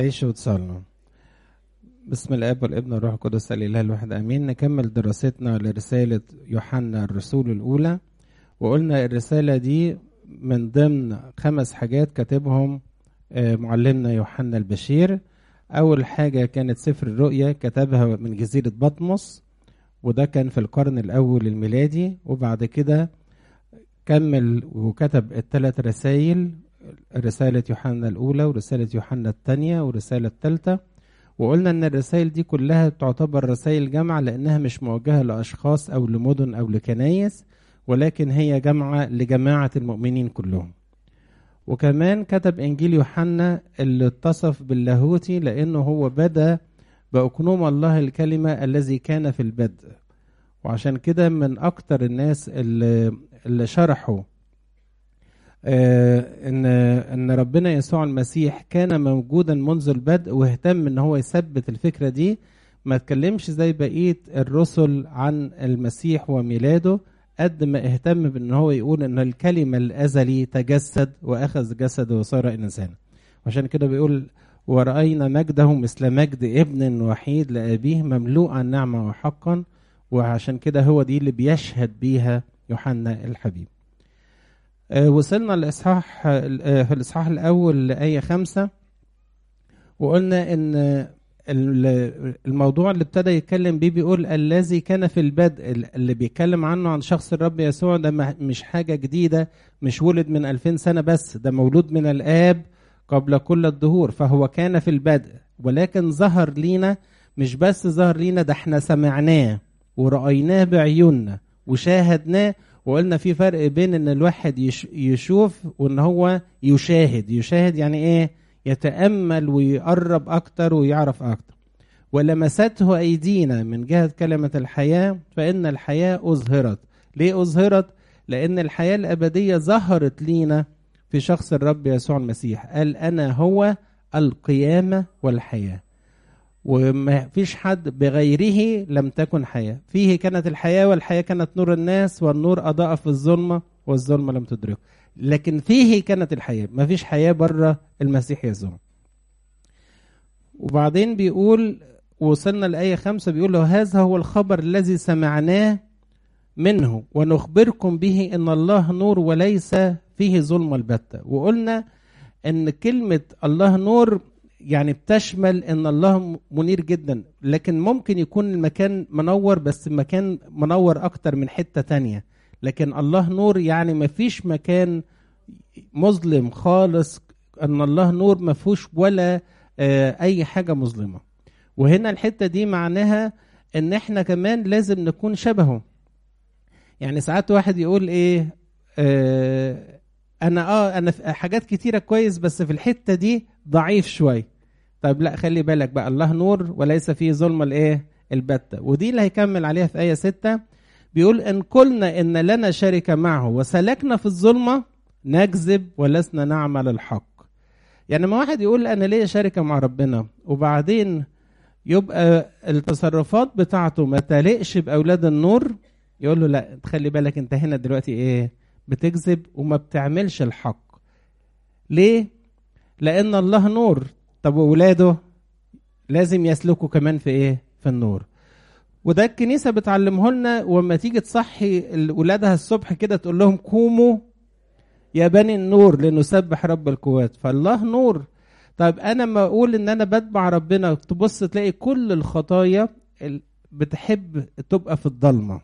عيشوا وتصلوا بسم الاب والابن والروح القدس الاله الواحد امين نكمل دراستنا لرساله يوحنا الرسول الاولى وقلنا الرساله دي من ضمن خمس حاجات كاتبهم معلمنا يوحنا البشير اول حاجه كانت سفر الرؤيا كتبها من جزيره بطمس وده كان في القرن الاول الميلادي وبعد كده كمل وكتب الثلاث رسائل رسالة يوحنا الأولى ورسالة يوحنا الثانية والرسالة الثالثة وقلنا إن الرسائل دي كلها تعتبر رسائل جامعة لأنها مش موجهة لأشخاص أو لمدن أو لكنايس ولكن هي جامعة لجماعة المؤمنين كلهم وكمان كتب إنجيل يوحنا اللي اتصف باللاهوتي لأنه هو بدأ بأقنوم الله الكلمة الذي كان في البدء وعشان كده من أكتر الناس اللي, اللي شرحوا آه ان ان ربنا يسوع المسيح كان موجودا منذ البدء واهتم ان هو يثبت الفكره دي ما اتكلمش زي بقيه الرسل عن المسيح وميلاده قد ما اهتم بان هو يقول ان الكلمه الازلي تجسد واخذ جسده وصار انسانا وعشان كده بيقول ورأينا مجده مثل مجد ابن وحيد لأبيه مملوءا نعمة وحقا وعشان كده هو دي اللي بيشهد بيها يوحنا الحبيب وصلنا الإصحاح في الإصحاح الأول لآية خمسة وقلنا إن الموضوع اللي ابتدى يتكلم بيه بيقول الذي كان في البدء اللي بيتكلم عنه عن شخص الرب يسوع ده مش حاجة جديدة مش ولد من ألفين سنة بس ده مولود من الآب قبل كل الدهور فهو كان في البدء ولكن ظهر لينا مش بس ظهر لينا ده احنا سمعناه ورأيناه بعيوننا وشاهدناه وقلنا في فرق بين ان الواحد يشوف وان هو يشاهد يشاهد يعني ايه يتامل ويقرب اكتر ويعرف اكتر ولمسته ايدينا من جهه كلمه الحياه فان الحياه اظهرت ليه اظهرت لان الحياه الابديه ظهرت لينا في شخص الرب يسوع المسيح قال انا هو القيامه والحياه وما فيش حد بغيره لم تكن حياة فيه كانت الحياة والحياة كانت نور الناس والنور أضاء في الظلمة والظلمة لم تدركه لكن فيه كانت الحياة ما فيش حياة بره المسيح يسوع وبعدين بيقول وصلنا لآية خمسة بيقول له هذا هو الخبر الذي سمعناه منه ونخبركم به ان الله نور وليس فيه ظلم البتة وقلنا ان كلمة الله نور يعني بتشمل ان الله منير جدا لكن ممكن يكون المكان منور بس المكان منور اكتر من حتة تانية لكن الله نور يعني ما فيش مكان مظلم خالص ان الله نور ما فيهوش ولا اي حاجة مظلمة وهنا الحتة دي معناها ان احنا كمان لازم نكون شبهه يعني ساعات واحد يقول ايه آه انا اه انا في حاجات كتيره كويس بس في الحته دي ضعيف شويه طيب لا خلي بالك بقى الله نور وليس فيه ظلم الايه البتة ودي اللي هيكمل عليها في آية ستة بيقول إن قلنا إن لنا شركة معه وسلكنا في الظلمة نكذب ولسنا نعمل الحق يعني ما واحد يقول أنا ليا شركة مع ربنا وبعدين يبقى التصرفات بتاعته ما تليقش بأولاد النور يقول له لا تخلي بالك انت هنا دلوقتي ايه بتكذب وما بتعملش الحق ليه لان الله نور طب واولاده لازم يسلكوا كمان في ايه في النور وده الكنيسه بتعلمه لنا وما تيجي تصحي ولادها الصبح كده تقول لهم قوموا يا بني النور لنسبح رب القوات فالله نور طيب انا ما اقول ان انا بتبع ربنا تبص تلاقي كل الخطايا بتحب تبقى في الضلمه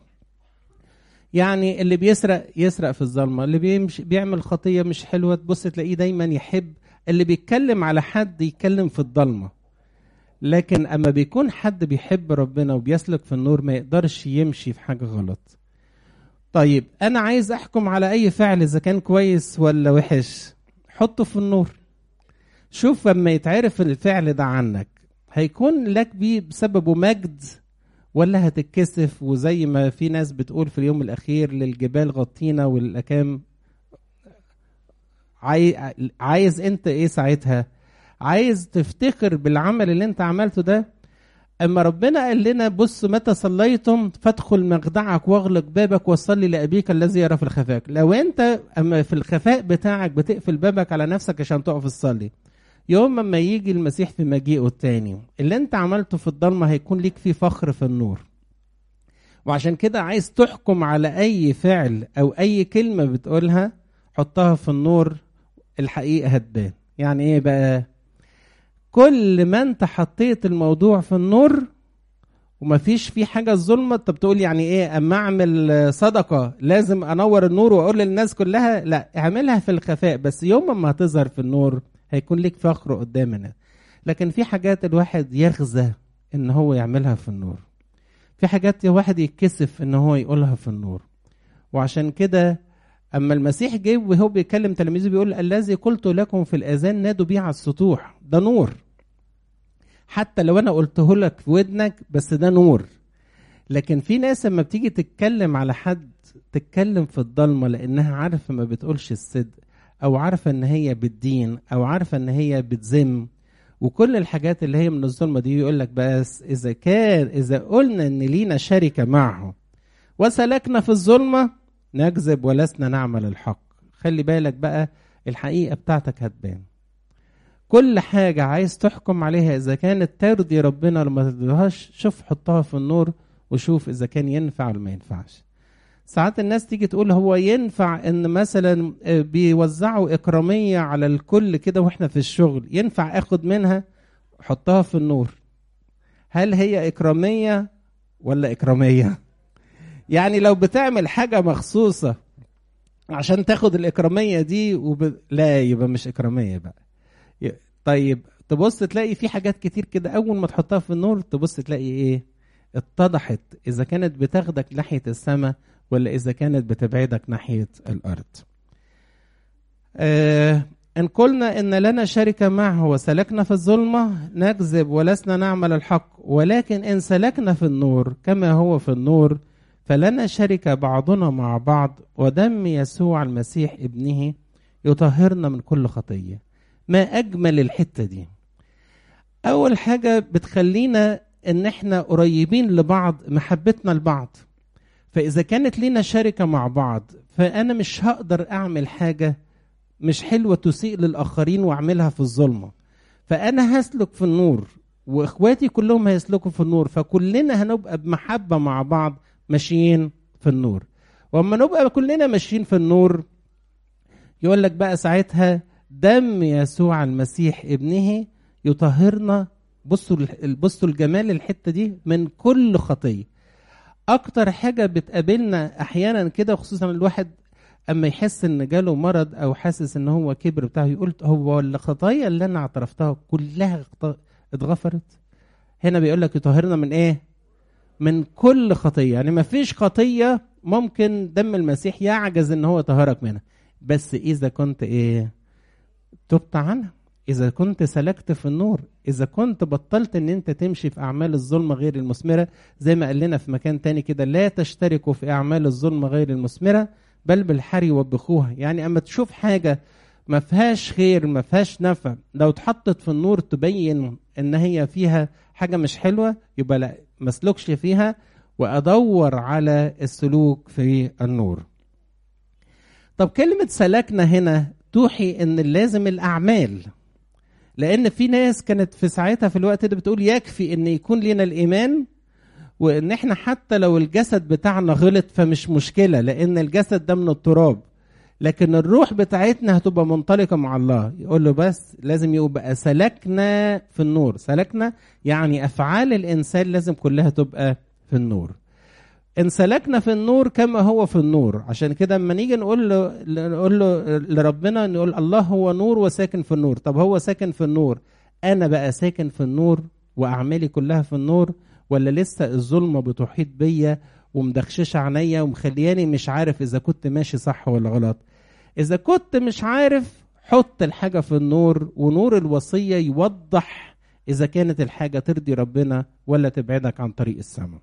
يعني اللي بيسرق يسرق في الظلمه اللي بيمشي بيعمل خطيه مش حلوه تبص تلاقيه دايما يحب اللي بيتكلم على حد يتكلم في الضلمه لكن اما بيكون حد بيحب ربنا وبيسلك في النور ما يقدرش يمشي في حاجه غلط طيب انا عايز احكم على اي فعل اذا كان كويس ولا وحش حطه في النور شوف لما يتعرف الفعل ده عنك هيكون لك بيه بسببه مجد ولا هتتكسف وزي ما في ناس بتقول في اليوم الاخير للجبال غطينا والاكام عاي... عايز انت ايه ساعتها عايز تفتخر بالعمل اللي انت عملته ده اما ربنا قال لنا بص متى صليتم فادخل مخدعك واغلق بابك وصلي لابيك الذي يرى في الخفاء لو انت اما في الخفاء بتاعك بتقفل بابك على نفسك عشان تقف تصلي يوم ما يجي المسيح في مجيئه التاني اللي انت عملته في الضلمة هيكون ليك فيه فخر في النور وعشان كده عايز تحكم على اي فعل او اي كلمة بتقولها حطها في النور الحقيقة هتبان يعني ايه بقى كل ما انت حطيت الموضوع في النور ومفيش فيه حاجة ظلمة طب تقول يعني ايه اما اعمل صدقة لازم انور النور واقول للناس كلها لا اعملها في الخفاء بس يوم ما هتظهر في النور هيكون ليك فخر قدام الناس لكن في حاجات الواحد يغزى ان هو يعملها في النور في حاجات الواحد يتكسف ان هو يقولها في النور وعشان كده اما المسيح جه وهو بيكلم تلاميذه بيقول الذي قلت لكم في الاذان نادوا بيه على السطوح ده نور حتى لو انا قلته لك في ودنك بس ده نور لكن في ناس لما بتيجي تتكلم على حد تتكلم في الضلمه لانها عارفه ما بتقولش الصدق او عارفه ان هي بتدين او عارفه ان هي بتذم وكل الحاجات اللي هي من الظلمه دي يقول لك بس اذا كان اذا قلنا ان لينا شركه معه وسلكنا في الظلمه نكذب ولسنا نعمل الحق خلي بالك بقى الحقيقه بتاعتك هتبان كل حاجة عايز تحكم عليها إذا كانت ترضي ربنا لما ترضيهاش شوف حطها في النور وشوف إذا كان ينفع ولا ما ينفعش ساعات الناس تيجي تقول هو ينفع ان مثلا بيوزعوا اكراميه على الكل كده واحنا في الشغل ينفع اخد منها حطها في النور هل هي اكراميه ولا اكراميه يعني لو بتعمل حاجه مخصوصه عشان تاخد الاكراميه دي وب... لا يبقى مش اكراميه بقى طيب تبص تلاقي في حاجات كتير كده اول ما تحطها في النور تبص تلاقي ايه اتضحت اذا كانت بتاخدك ناحيه السماء ولا إذا كانت بتبعدك ناحية الأرض آه إن قلنا إن لنا شركة معه وسلكنا في الظلمة نكذب ولسنا نعمل الحق ولكن إن سلكنا في النور كما هو في النور فلنا شركة بعضنا مع بعض ودم يسوع المسيح ابنه يطهرنا من كل خطية ما أجمل الحتة دي أول حاجة بتخلينا إن إحنا قريبين لبعض محبتنا لبعض فإذا كانت لنا شركة مع بعض فأنا مش هقدر أعمل حاجة مش حلوة تسيء للآخرين وأعملها في الظلمة فأنا هسلك في النور وإخواتي كلهم هيسلكوا في النور فكلنا هنبقى بمحبة مع بعض ماشيين في النور وأما نبقى كلنا ماشيين في النور يقول لك بقى ساعتها دم يسوع المسيح ابنه يطهرنا بصوا بصوا الجمال الحته دي من كل خطيه اكتر حاجه بتقابلنا احيانا كده خصوصا الواحد اما يحس ان جاله مرض او حاسس ان هو كبر بتاعه يقول هو الخطايا اللي انا اعترفتها كلها اتغفرت هنا بيقول لك يطهرنا من ايه من كل خطيه يعني ما فيش خطيه ممكن دم المسيح يعجز ان هو يطهرك منها بس اذا كنت ايه تبت عنها إذا كنت سلكت في النور إذا كنت بطلت إن أنت تمشي في أعمال الظلمة غير المثمرة زي ما قال لنا في مكان تاني كده لا تشتركوا في أعمال الظلمة غير المثمرة بل بالحري وبخوها يعني أما تشوف حاجة ما فيهاش خير ما فيهاش نفع لو اتحطت في النور تبين إن هي فيها حاجة مش حلوة يبقى لا مسلكش فيها وأدور على السلوك في النور طب كلمة سلكنا هنا توحي ان لازم الاعمال لان في ناس كانت في ساعتها في الوقت ده بتقول يكفي ان يكون لنا الايمان وان احنا حتى لو الجسد بتاعنا غلط فمش مشكله لان الجسد ده من التراب لكن الروح بتاعتنا هتبقى منطلقه مع الله يقول له بس لازم يبقى سلكنا في النور سلكنا يعني افعال الانسان لازم كلها تبقى في النور ان سلكنا في النور كما هو في النور عشان كده اما نيجي نقول له نقول له لربنا نقول الله هو نور وساكن في النور طب هو ساكن في النور انا بقى ساكن في النور واعمالي كلها في النور ولا لسه الظلمه بتحيط بيا ومدخششه عينيا ومخلياني مش عارف اذا كنت ماشي صح ولا غلط اذا كنت مش عارف حط الحاجه في النور ونور الوصيه يوضح اذا كانت الحاجه ترضي ربنا ولا تبعدك عن طريق السماء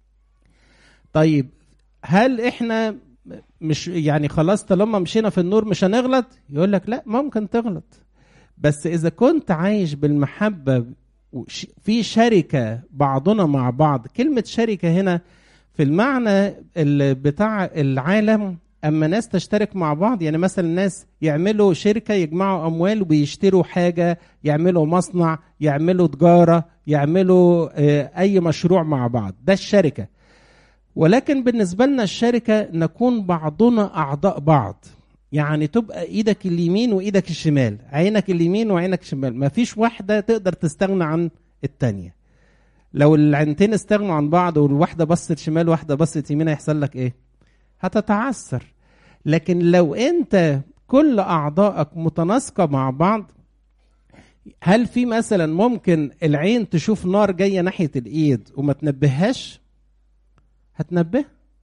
طيب هل احنا مش يعني خلاص طالما مشينا في النور مش هنغلط يقول لك لا ممكن تغلط بس اذا كنت عايش بالمحبه في شركه بعضنا مع بعض كلمه شركه هنا في المعنى بتاع العالم اما ناس تشترك مع بعض يعني مثلا ناس يعملوا شركه يجمعوا اموال وبيشتروا حاجه يعملوا مصنع يعملوا تجاره يعملوا اي مشروع مع بعض ده الشركه ولكن بالنسبه لنا الشركه نكون بعضنا اعضاء بعض يعني تبقى ايدك اليمين وايدك الشمال عينك اليمين وعينك الشمال ما فيش واحده تقدر تستغنى عن التانية لو العينتين استغنوا عن بعض والواحده بصت شمال واحده بصت يمين هيحصل لك ايه هتتعثر لكن لو انت كل اعضائك متناسقه مع بعض هل في مثلا ممكن العين تشوف نار جايه ناحيه الايد وما تنبههاش هتنبه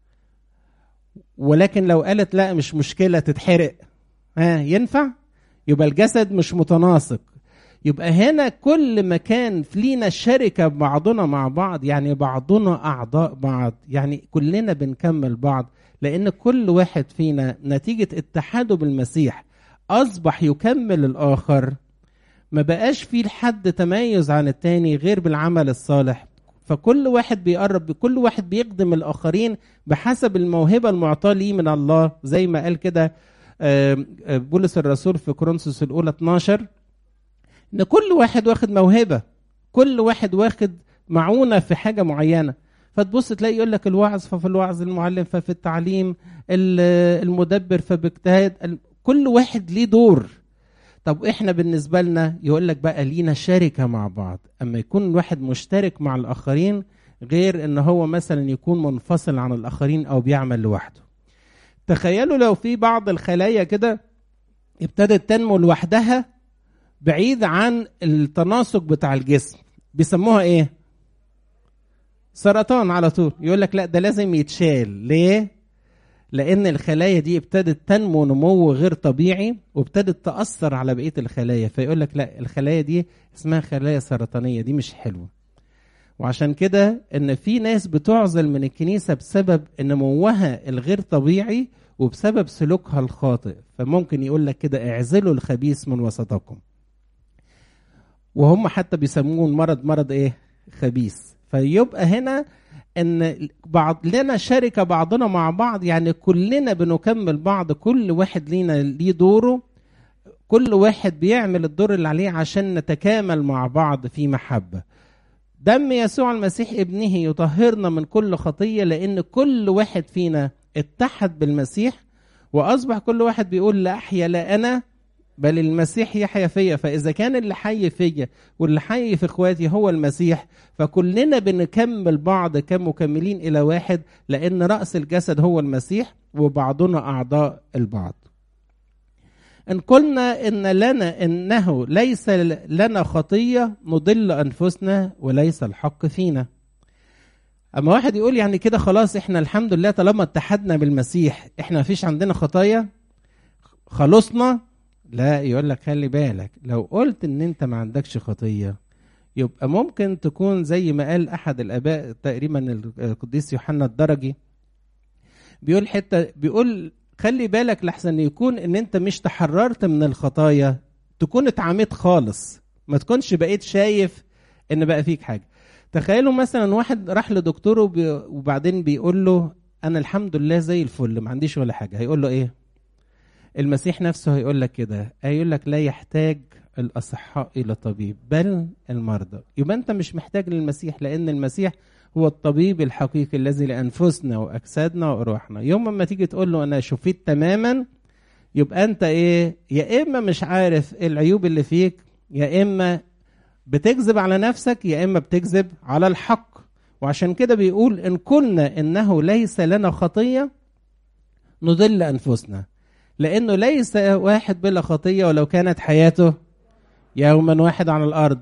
ولكن لو قالت لا مش مشكله تتحرق ها ينفع يبقى الجسد مش متناسق يبقى هنا كل مكان لينا شركه بعضنا مع بعض يعني بعضنا اعضاء بعض يعني كلنا بنكمل بعض لان كل واحد فينا نتيجه اتحاده بالمسيح اصبح يكمل الاخر ما بقاش في لحد تميز عن التاني غير بالعمل الصالح فكل واحد بيقرب كل واحد بيخدم الاخرين بحسب الموهبه المعطاه ليه من الله زي ما قال كده بولس الرسول في كورنثوس الاولى 12 ان كل واحد واخد موهبه كل واحد واخد معونه في حاجه معينه فتبص تلاقي يقول لك الوعظ ففي الوعظ المعلم ففي التعليم المدبر فباجتهاد كل واحد ليه دور طب احنا بالنسبه لنا يقول لك بقى لينا شركه مع بعض اما يكون الواحد مشترك مع الاخرين غير ان هو مثلا يكون منفصل عن الاخرين او بيعمل لوحده تخيلوا لو في بعض الخلايا كده ابتدت تنمو لوحدها بعيد عن التناسق بتاع الجسم بيسموها ايه سرطان على طول يقول لك لا ده لازم يتشال ليه لان الخلايا دي ابتدت تنمو نمو غير طبيعي وابتدت تاثر على بقيه الخلايا فيقول لك لا الخلايا دي اسمها خلايا سرطانيه دي مش حلوه وعشان كده ان في ناس بتعزل من الكنيسه بسبب نموها الغير طبيعي وبسبب سلوكها الخاطئ فممكن يقول لك كده اعزلوا الخبيث من وسطكم وهم حتى بيسموه المرض مرض ايه خبيث فيبقى هنا ان بعض لنا شركه بعضنا مع بعض يعني كلنا بنكمل بعض كل واحد لينا ليه دوره كل واحد بيعمل الدور اللي عليه عشان نتكامل مع بعض في محبه دم يسوع المسيح ابنه يطهرنا من كل خطيه لان كل واحد فينا اتحد بالمسيح واصبح كل واحد بيقول لا احيا لا انا بل المسيح يحيا فيا فاذا كان اللي حي فيا واللي حي في اخواتي هو المسيح فكلنا بنكمل بعض كمكملين الى واحد لان راس الجسد هو المسيح وبعضنا اعضاء البعض ان قلنا ان لنا انه ليس لنا خطيه نضل انفسنا وليس الحق فينا اما واحد يقول يعني كده خلاص احنا الحمد لله طالما اتحدنا بالمسيح احنا مفيش عندنا خطايا خلصنا لا يقول لك خلي بالك لو قلت ان انت ما عندكش خطيه يبقى ممكن تكون زي ما قال احد الاباء تقريبا القديس يوحنا الدرجي بيقول حته بيقول خلي بالك لحسن يكون ان انت مش تحررت من الخطايا تكون اتعميت خالص ما تكونش بقيت شايف ان بقى فيك حاجه تخيلوا مثلا واحد راح لدكتوره وبعدين بيقول له انا الحمد لله زي الفل ما عنديش ولا حاجه هيقول له ايه المسيح نفسه هيقول لك كده هيقول لك لا يحتاج الاصحاء الى طبيب بل المرضى يبقى انت مش محتاج للمسيح لان المسيح هو الطبيب الحقيقي الذي لانفسنا واجسادنا وارواحنا يوم ما تيجي تقول له انا شفيت تماما يبقى انت ايه يا اما مش عارف العيوب اللي فيك يا اما بتكذب على نفسك يا اما بتكذب على الحق وعشان كده بيقول ان قلنا انه ليس لنا خطيه نضل انفسنا لانه ليس واحد بلا خطيه ولو كانت حياته يوما واحد على الارض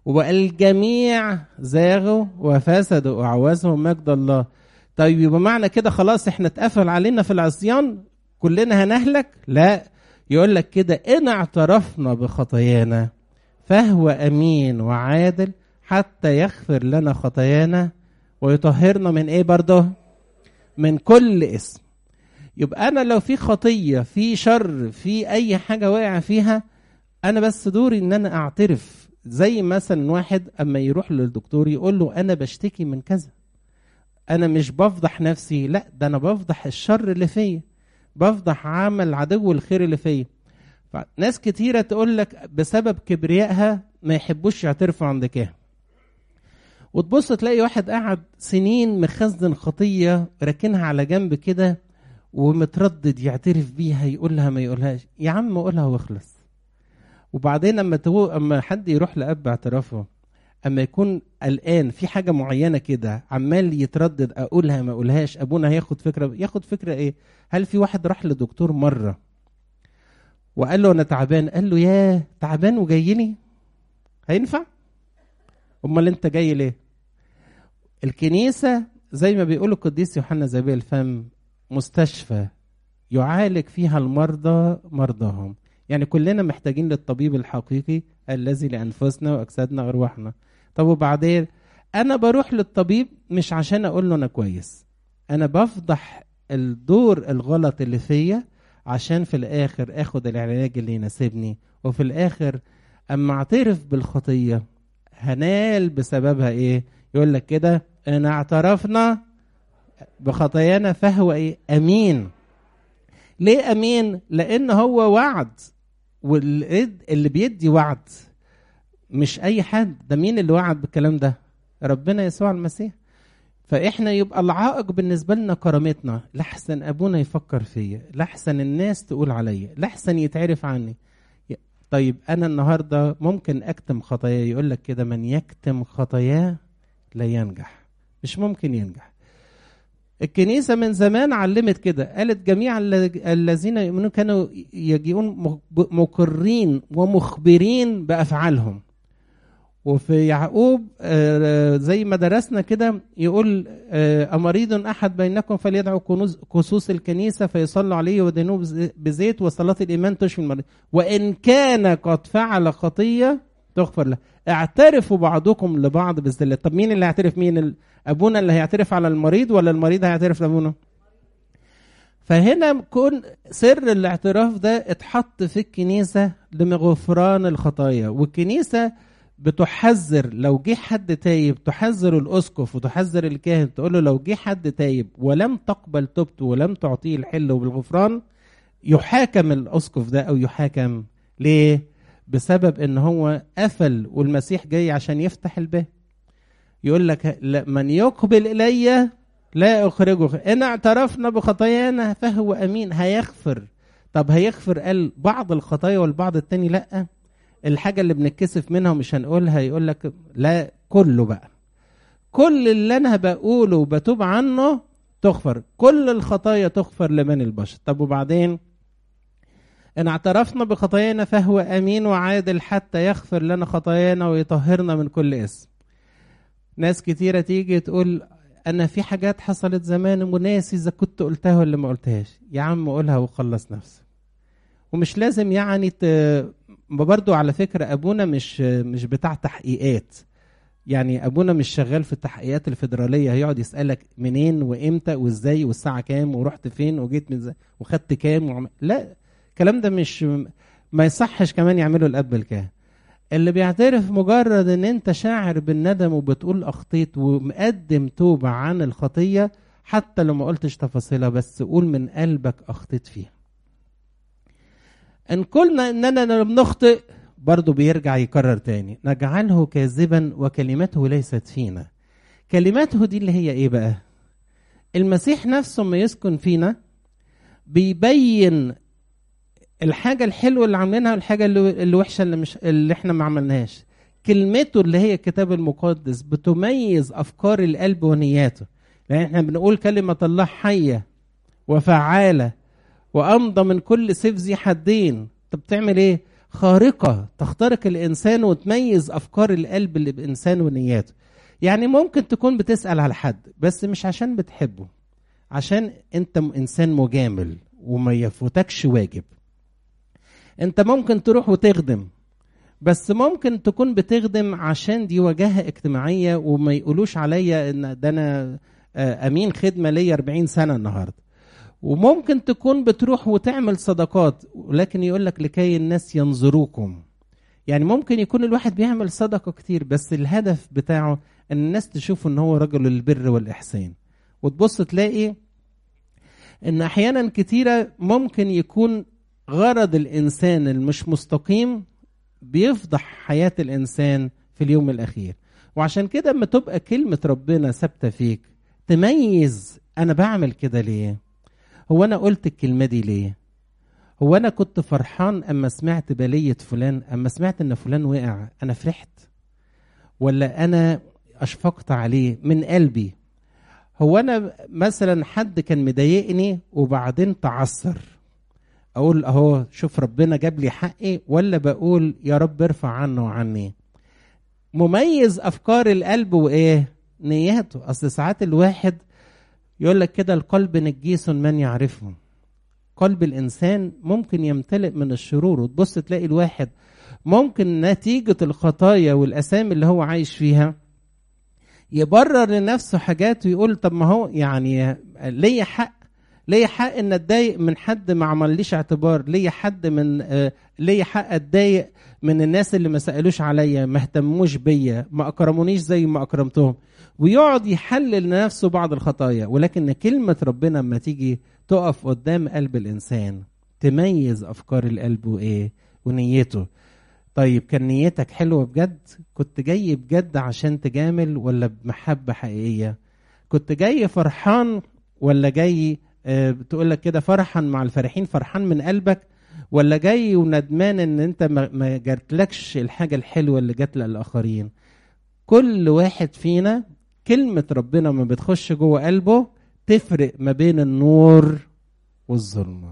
والجميع زاغوا وفسدوا واعوزهم مجد الله طيب يبقى معنى كده خلاص احنا اتقفل علينا في العصيان كلنا هنهلك لا يقول لك كده ان اعترفنا بخطايانا فهو امين وعادل حتى يغفر لنا خطايانا ويطهرنا من ايه برضه من كل اسم يبقى انا لو في خطيه في شر في اي حاجه واقع فيها انا بس دوري ان انا اعترف زي مثلا واحد اما يروح للدكتور يقول له انا بشتكي من كذا انا مش بفضح نفسي لا ده انا بفضح الشر اللي فيا بفضح عمل عدو الخير اللي فيا ناس كتيرة تقول لك بسبب كبريائها ما يحبوش يعترفوا عند كاهن وتبص تلاقي واحد قعد سنين مخزن خطية راكنها على جنب كده ومتردد يعترف بيها يقولها ما يقولهاش يا عم قولها واخلص وبعدين اما تو... اما حد يروح لاب اعترافه اما يكون قلقان في حاجه معينه كده عمال يتردد اقولها ما اقولهاش ابونا هياخد فكره ياخد فكره ايه هل في واحد راح لدكتور مره وقال له انا تعبان قال له ياه تعبان وجاي لي هينفع امال انت جاي ليه الكنيسه زي ما بيقول القديس يوحنا زبيب الفم مستشفى يعالج فيها المرضى مرضاهم يعني كلنا محتاجين للطبيب الحقيقي الذي لانفسنا واجسادنا وارواحنا طب وبعدين انا بروح للطبيب مش عشان اقول له انا كويس انا بفضح الدور الغلط اللي فيا عشان في الاخر اخد العلاج اللي يناسبني وفي الاخر اما اعترف بالخطيه هنال بسببها ايه يقول لك كده ان اعترفنا بخطايانا فهو ايه امين ليه امين لان هو وعد واللي بيدي وعد مش اي حد ده مين اللي وعد بالكلام ده ربنا يسوع المسيح فاحنا يبقى العائق بالنسبه لنا كرامتنا لحسن ابونا يفكر فيا لحسن الناس تقول عليا لحسن يتعرف عني طيب انا النهارده ممكن اكتم خطايا يقول لك كده من يكتم خطاياه لا ينجح مش ممكن ينجح الكنيسه من زمان علمت كده قالت جميع الذين يؤمنون كانوا يجيئون مقرين ومخبرين بافعالهم وفي يعقوب زي ما درسنا كده يقول أمريض أحد بينكم فليدعو كسوس الكنيسة فيصلوا عليه ودينوه بزيت وصلاة الإيمان تشفي المريض وإن كان قد فعل خطية تغفر له اعترفوا بعضكم لبعض بالذلة طب مين اللي هيعترف مين أبونا اللي هيعترف على المريض ولا المريض هيعترف لأبونا فهنا كون سر الاعتراف ده اتحط في الكنيسة لغفران الخطايا والكنيسة بتحذر لو جه حد تايب تحذر الاسقف وتحذر الكاهن تقول له لو جه حد تايب ولم تقبل توبته ولم تعطيه الحل بالغفران يحاكم الاسقف ده او يحاكم ليه؟ بسبب ان هو قفل والمسيح جاي عشان يفتح الباب يقول لك من يقبل الي لا اخرجه ان اعترفنا بخطايانا فهو امين هيغفر طب هيغفر قال بعض الخطايا والبعض التاني لا الحاجه اللي بنتكسف منها ومش هنقولها يقول لك لا كله بقى كل اللي انا بقوله وبتوب عنه تغفر كل الخطايا تغفر لمن البشر طب وبعدين ان اعترفنا بخطايانا فهو امين وعادل حتى يغفر لنا خطايانا ويطهرنا من كل اسم ناس كتيرة تيجي تقول انا في حاجات حصلت زمان وناسي اذا كنت قلتها ولا ما قلتهاش يا عم قولها وخلص نفسك ومش لازم يعني ت... برضو على فكرة أبونا مش مش بتاع تحقيقات يعني أبونا مش شغال في التحقيقات الفيدرالية هيقعد يسألك منين وإمتى وإزاي والساعة كام ورحت فين وجيت من زي وخدت كام وعم... لا الكلام ده مش ما يصحش كمان يعمله الأب الكاهن اللي بيعترف مجرد ان انت شاعر بالندم وبتقول اخطيت ومقدم توبة عن الخطية حتى لو ما قلتش تفاصيلها بس قول من قلبك اخطيت فيها ان قلنا اننا لم نخطئ برضه بيرجع يكرر تاني نجعله كاذبا وكلمته ليست فينا كلماته دي اللي هي ايه بقى المسيح نفسه ما يسكن فينا بيبين الحاجه الحلوه اللي عاملينها والحاجه اللي الوحشه اللي مش اللي احنا ما عملناهاش كلمته اللي هي الكتاب المقدس بتميز افكار القلب ونياته لان احنا بنقول كلمه الله حيه وفعاله وامضى من كل سيف ذي حدين طب بتعمل ايه خارقه تخترق الانسان وتميز افكار القلب اللي بانسان ونياته يعني ممكن تكون بتسال على حد بس مش عشان بتحبه عشان انت انسان مجامل وما يفوتكش واجب انت ممكن تروح وتخدم بس ممكن تكون بتخدم عشان دي وجاهه اجتماعيه وما يقولوش عليا ان ده انا امين خدمه ليا 40 سنه النهارده وممكن تكون بتروح وتعمل صدقات ولكن يقول لك لكي الناس ينظروكم يعني ممكن يكون الواحد بيعمل صدقه كتير بس الهدف بتاعه ان الناس تشوف ان هو رجل البر والاحسان وتبص تلاقي ان احيانا كتيره ممكن يكون غرض الانسان المش مستقيم بيفضح حياه الانسان في اليوم الاخير وعشان كده اما تبقى كلمه ربنا ثابته فيك تميز انا بعمل كده ليه هو انا قلت الكلمه دي ليه هو انا كنت فرحان اما سمعت بليه فلان اما سمعت ان فلان وقع انا فرحت ولا انا اشفقت عليه من قلبي هو انا مثلا حد كان مضايقني وبعدين تعثر اقول اهو شوف ربنا جاب لي حقي ولا بقول يا رب ارفع عنه وعني مميز افكار القلب وايه نياته اصل ساعات الواحد يقول لك كده القلب نجيس من يعرفه قلب الانسان ممكن يمتلئ من الشرور وتبص تلاقي الواحد ممكن نتيجة الخطايا والأسامي اللي هو عايش فيها يبرر لنفسه حاجات ويقول طب ما هو يعني ليا حق ليا حق ان اتضايق من حد ما عمليش اعتبار ليا حد من آه ليا حق اتضايق من الناس اللي ما سالوش عليا ما اهتموش بيا ما اكرمونيش زي ما اكرمتهم ويقعد يحلل لنفسه بعض الخطايا ولكن كلمه ربنا لما تيجي تقف قدام قلب الانسان تميز افكار القلب وايه ونيته طيب كان نيتك حلوه بجد كنت جاي بجد عشان تجامل ولا بمحبه حقيقيه كنت جاي فرحان ولا جاي آه بتقول لك كده فرحا مع الفرحين فرحان من قلبك ولا جاي وندمان ان انت ما جاتلكش الحاجه الحلوه اللي جات للاخرين كل واحد فينا كلمه ربنا ما بتخش جوه قلبه تفرق ما بين النور والظلمه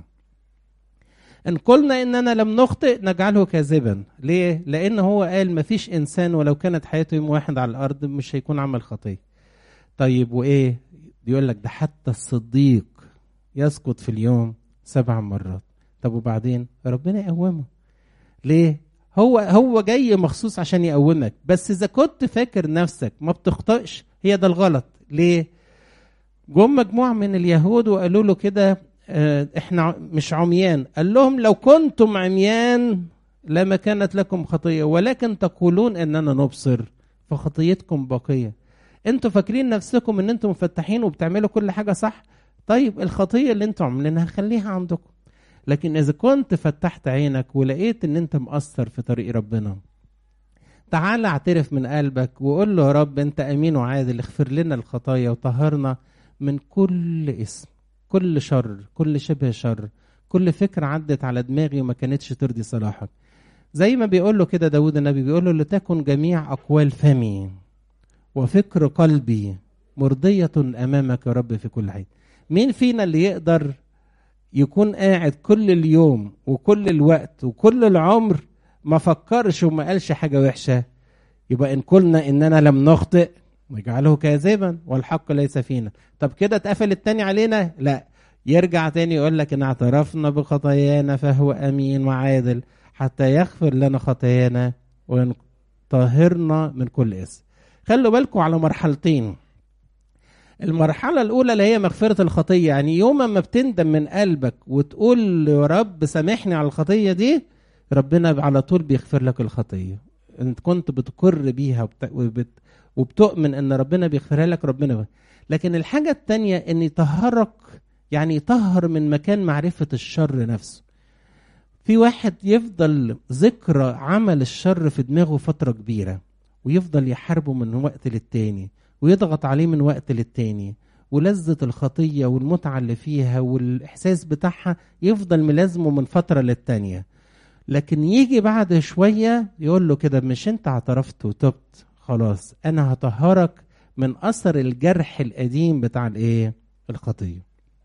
ان قلنا اننا لم نخطئ نجعله كاذبا ليه لان هو قال ما فيش انسان ولو كانت حياته يوم واحد على الارض مش هيكون عمل خطيه طيب وايه بيقول لك ده حتى الصديق يسقط في اليوم سبع مرات طب وبعدين ربنا يقومه ليه هو هو جاي مخصوص عشان يقومك بس اذا كنت فاكر نفسك ما بتخطئش هي ده الغلط ليه جم مجموعه من اليهود وقالوا له كده احنا مش عميان قال لهم لو كنتم عميان لما كانت لكم خطيه ولكن تقولون اننا نبصر فخطيتكم باقيه انتوا فاكرين نفسكم ان انتم مفتحين وبتعملوا كل حاجه صح طيب الخطيه اللي انتوا عاملينها خليها عندكم لكن اذا كنت فتحت عينك ولقيت ان انت مقصر في طريق ربنا تعال اعترف من قلبك وقول له يا رب انت امين وعادل اغفر لنا الخطايا وطهرنا من كل اسم كل شر كل شبه شر كل فكرة عدت على دماغي وما كانتش ترضي صلاحك زي ما بيقول له كده داود النبي بيقول له لتكن جميع أقوال فمي وفكر قلبي مرضية أمامك يا رب في كل حين مين فينا اللي يقدر يكون قاعد كل اليوم وكل الوقت وكل العمر ما فكرش وما قالش حاجة وحشة يبقى إن قلنا إننا لم نخطئ نجعله كاذبا والحق ليس فينا طب كده اتقفل التاني علينا لا يرجع تاني يقول لك ان اعترفنا بخطايانا فهو امين وعادل حتى يغفر لنا خطايانا ويطهرنا من كل اسم خلوا بالكم على مرحلتين المرحله الاولى اللي هي مغفره الخطيه يعني يوم ما بتندم من قلبك وتقول يا رب سامحني على الخطيه دي ربنا على طول بيغفر لك الخطيه انت كنت بتقر بيها وبت... وبتؤمن ان ربنا بيغفرها لك ربنا بي. لكن الحاجه التانية ان يطهرك يعني يطهر من مكان معرفه الشر نفسه في واحد يفضل ذكرى عمل الشر في دماغه فتره كبيره ويفضل يحاربه من وقت للتاني ويضغط عليه من وقت للتاني ولذة الخطية والمتعة اللي فيها والإحساس بتاعها يفضل ملازمه من فترة للتانية لكن يجي بعد شوية يقول له كده مش انت اعترفت وتبت خلاص انا هطهرك من اثر الجرح القديم بتاع الايه الخطيه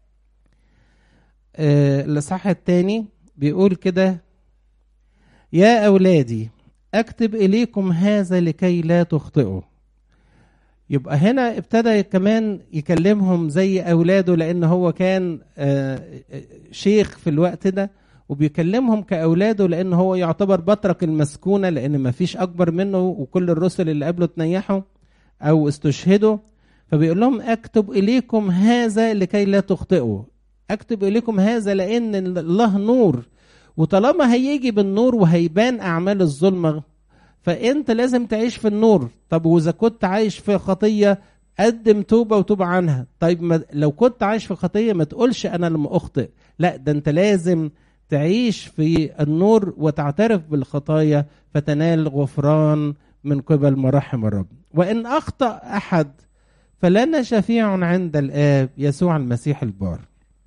آه الاصحاح الثاني بيقول كده يا اولادي اكتب اليكم هذا لكي لا تخطئوا يبقى هنا ابتدى كمان يكلمهم زي اولاده لان هو كان آه شيخ في الوقت ده وبيكلمهم كأولاده لأن هو يعتبر بطرك المسكونة لأن ما فيش أكبر منه وكل الرسل اللي قبله تنيحوا أو استشهدوا فبيقول لهم أكتب إليكم هذا لكي لا تخطئوا أكتب إليكم هذا لأن الله نور وطالما هيجي بالنور وهيبان أعمال الظلمة فأنت لازم تعيش في النور طب وإذا كنت عايش في خطية قدم توبه وتوب عنها طيب ما لو كنت عايش في خطيه ما تقولش انا لما اخطئ لا ده انت لازم تعيش في النور وتعترف بالخطايا فتنال غفران من قبل مراحم الرب وان اخطا احد فلنا شفيع عند الاب يسوع المسيح البار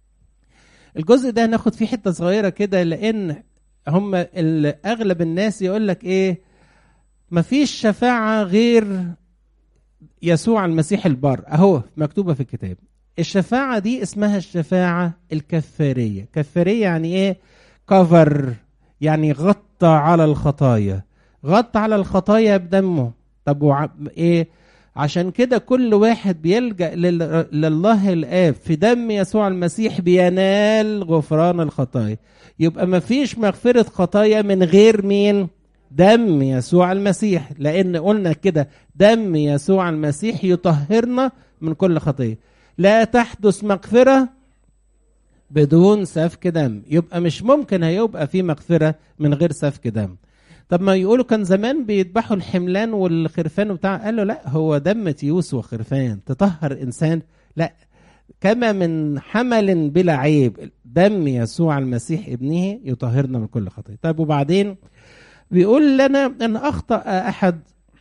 الجزء ده هناخد فيه حته صغيره كده لان هم اغلب الناس يقول لك ايه مفيش شفاعه غير يسوع المسيح البار اهو مكتوبه في الكتاب الشفاعه دي اسمها الشفاعه الكفاريه كفاريه يعني ايه كفر يعني غطى على الخطايا غطى على الخطايا بدمه طب وع... ايه عشان كده كل واحد بيلجأ لل... لله الآب في دم يسوع المسيح بينال غفران الخطايا يبقى ما فيش مغفرة خطايا من غير مين دم يسوع المسيح لأن قلنا كده دم يسوع المسيح يطهرنا من كل خطية لا تحدث مغفرة بدون سفك دم يبقى مش ممكن هيبقى في مغفرة من غير سفك دم طب ما يقولوا كان زمان بيذبحوا الحملان والخرفان وبتاع قال له لا هو دم تيوس وخرفان تطهر انسان لا كما من حمل بلا عيب دم يسوع المسيح ابنه يطهرنا من كل خطيه طيب وبعدين بيقول لنا ان اخطا احد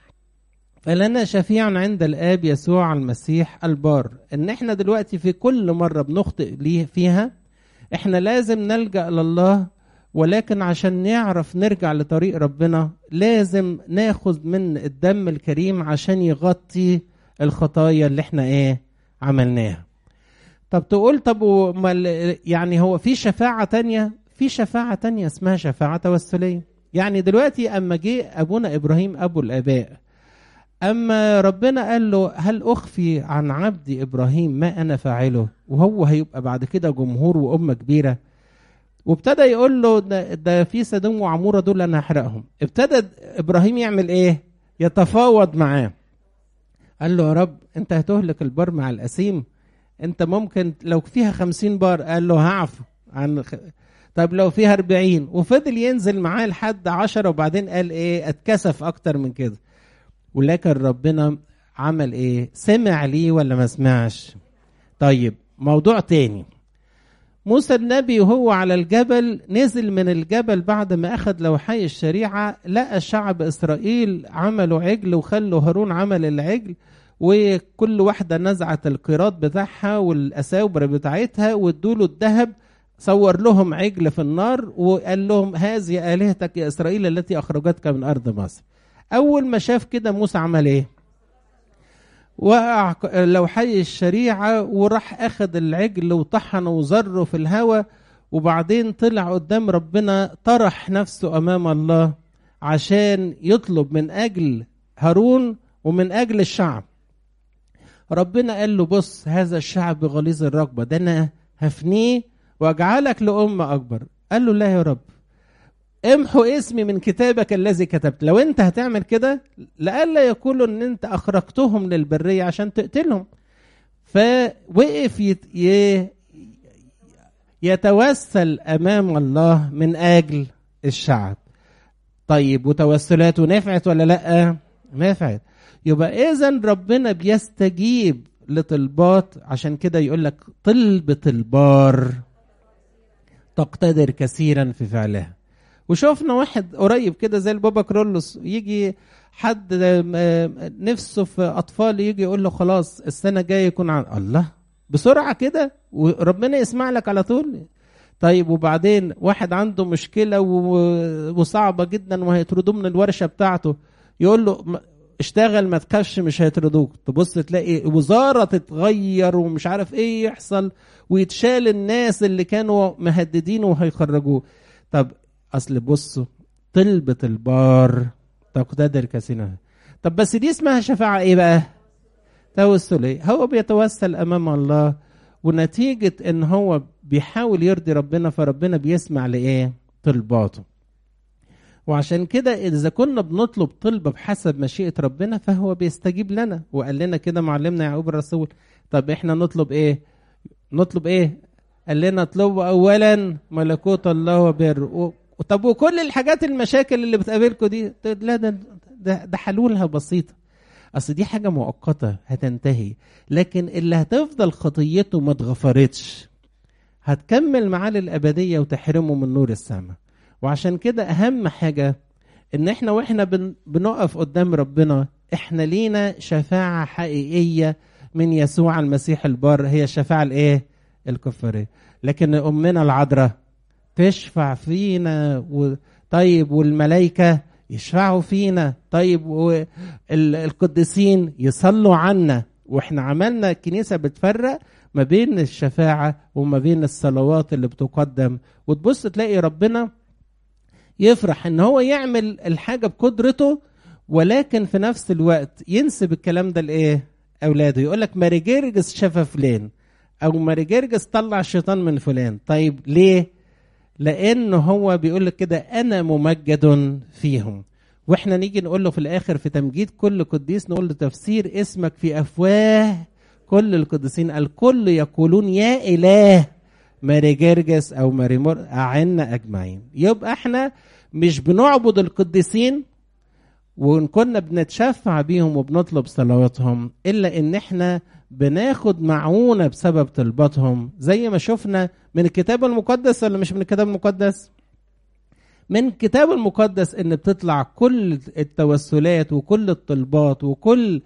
فلنا شفيع عند الاب يسوع المسيح البار ان احنا دلوقتي في كل مره بنخطئ ليه فيها احنا لازم نلجا لله ولكن عشان نعرف نرجع لطريق ربنا لازم ناخد من الدم الكريم عشان يغطي الخطايا اللي احنا ايه عملناها طب تقول طب يعني هو في شفاعة تانية في شفاعة تانية اسمها شفاعة توسلية يعني دلوقتي أما جه أبونا إبراهيم أبو الآباء أما ربنا قال له هل أخفي عن عبدي إبراهيم ما أنا فاعله وهو هيبقى بعد كده جمهور وأمة كبيرة وابتدى يقول له ده, ده في سدوم وعموره دول انا هحرقهم ابتدى ابراهيم يعمل ايه يتفاوض معاه قال له يا رب انت هتهلك البار مع الاسيم انت ممكن لو فيها خمسين بار قال له هعفو عن خ... طب لو فيها أربعين وفضل ينزل معاه لحد عشرة وبعدين قال ايه اتكسف اكتر من كده ولكن ربنا عمل ايه سمع ليه ولا ما سمعش طيب موضوع تاني موسى النبي وهو على الجبل نزل من الجبل بعد ما أخذ لوحي الشريعة لقى شعب إسرائيل عملوا عجل وخلوا هارون عمل العجل وكل واحدة نزعت القيراط بتاعها والأساور بتاعتها وادوا له الذهب صور لهم عجل في النار وقال لهم هذه آلهتك يا إسرائيل التي أخرجتك من أرض مصر أول ما شاف كده موسى عمل إيه؟ وقع لوحي الشريعة وراح أخذ العجل وطحنه وزره في الهواء وبعدين طلع قدام ربنا طرح نفسه أمام الله عشان يطلب من أجل هارون ومن أجل الشعب ربنا قال له بص هذا الشعب غليظ الرقبة ده أنا هفنيه وأجعلك لأمة أكبر قال له لا يا رب امحو اسمي من كتابك الذي كتبت لو انت هتعمل كده لئلا يقولوا ان انت اخرجتهم للبريه عشان تقتلهم فوقف يت... ي... يتوسل امام الله من اجل الشعب طيب وتوسلاته نفعت ولا لا نفعت يبقى اذا ربنا بيستجيب لطلبات عشان كده يقول لك طلبة البار تقتدر كثيرا في فعلها وشوفنا واحد قريب كده زي البابا كرولوس يجي حد نفسه في اطفال يجي يقول له خلاص السنه الجايه يكون عن الله بسرعه كده وربنا يسمع لك على طول طيب وبعدين واحد عنده مشكله وصعبه جدا وهيطردوه من الورشه بتاعته يقول له اشتغل ما تخافش مش هيطردوك تبص تلاقي وزاره تتغير ومش عارف ايه يحصل ويتشال الناس اللي كانوا مهددين وهيخرجوه طب اصل بصوا طلبة البار تقتدر كثيرا طب بس دي اسمها شفاعة ايه بقى توسلية هو بيتوسل امام الله ونتيجة ان هو بيحاول يرضي ربنا فربنا بيسمع لايه طلباته وعشان كده اذا كنا بنطلب طلبة بحسب مشيئة ربنا فهو بيستجيب لنا وقال لنا كده معلمنا يعقوب الرسول طب احنا نطلب ايه نطلب ايه قال لنا اطلبوا اولا ملكوت الله وبر طب وكل الحاجات المشاكل اللي بتقابلكم دي لا ده ده, ده حلولها بسيطه اصل دي حاجه مؤقته هتنتهي لكن اللي هتفضل خطيته ما اتغفرتش هتكمل معاه للابديه وتحرمه من نور السماء وعشان كده اهم حاجه ان احنا واحنا بن بنقف قدام ربنا احنا لينا شفاعه حقيقيه من يسوع المسيح البار هي الشفاعه الايه الكفاريه لكن امنا العذراء تشفع فينا و... طيب والملائكه يشفعوا فينا طيب والقديسين يصلوا عنا واحنا عملنا كنيسه بتفرق ما بين الشفاعه وما بين الصلوات اللي بتقدم وتبص تلاقي ربنا يفرح ان هو يعمل الحاجه بقدرته ولكن في نفس الوقت ينسب الكلام ده لايه اولاده يقول لك ماري جرجس شفى فلان او ماري جرجس طلع الشيطان من فلان طيب ليه لان هو بيقول لك كده انا ممجد فيهم واحنا نيجي نقول له في الاخر في تمجيد كل قديس نقول له تفسير اسمك في افواه كل القديسين الكل يقولون يا اله ماري جرجس او ماري مر اعنا اجمعين يبقى احنا مش بنعبد القديسين وان كنا بنتشفع بيهم وبنطلب صلواتهم الا ان احنا بناخد معونه بسبب طلباتهم زي ما شفنا من الكتاب المقدس ولا مش من الكتاب المقدس من الكتاب المقدس ان بتطلع كل التوسلات وكل الطلبات وكل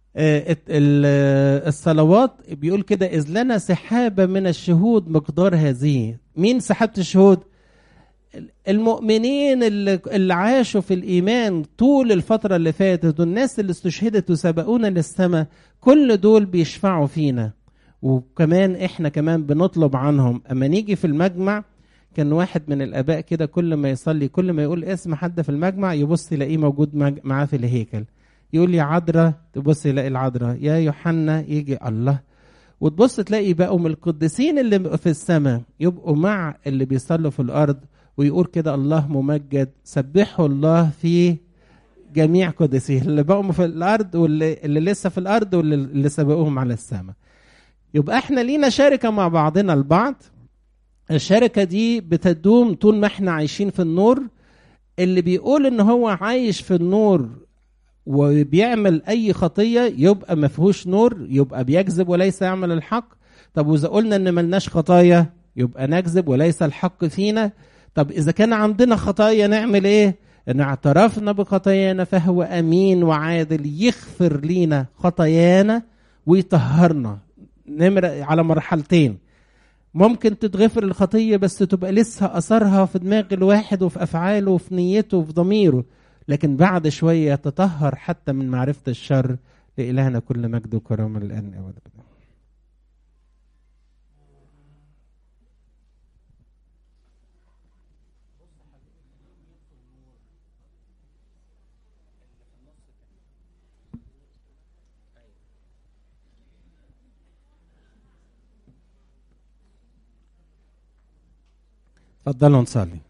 الصلوات بيقول كده اذ لنا سحابه من الشهود مقدار هذه مين سحابه الشهود المؤمنين اللي, اللي عاشوا في الايمان طول الفتره اللي فاتت والناس اللي استشهدت وسبقونا للسماء كل دول بيشفعوا فينا وكمان احنا كمان بنطلب عنهم اما نيجي في المجمع كان واحد من الاباء كده كل ما يصلي كل ما يقول اسم حد في المجمع يبص يلاقيه موجود معاه في الهيكل يقول يا عذراء تبص يلاقي العذراء يا يوحنا يجي الله وتبص تلاقي بقوا من القديسين اللي في السماء يبقوا مع اللي بيصلوا في الارض ويقول كده الله ممجد سبحوا الله في جميع قدسيه اللي بقوا في الارض واللي اللي لسه في الارض واللي اللي سبقوهم على السماء يبقى احنا لينا شركه مع بعضنا البعض الشركه دي بتدوم طول ما احنا عايشين في النور اللي بيقول ان هو عايش في النور وبيعمل اي خطيه يبقى ما فيهوش نور يبقى بيكذب وليس يعمل الحق طب واذا قلنا ان ملناش خطايا يبقى نكذب وليس الحق فينا طب اذا كان عندنا خطايا نعمل ايه ان اعترفنا بخطايانا فهو امين وعادل يغفر لينا خطايانا ويطهرنا نمرة على مرحلتين ممكن تتغفر الخطية بس تبقى لسه أثرها في دماغ الواحد وفي أفعاله وفي نيته وفي ضميره لكن بعد شوية تطهر حتى من معرفة الشر لإلهنا كل مجد وكرامة الآن أبدا اتفضلوا نصلي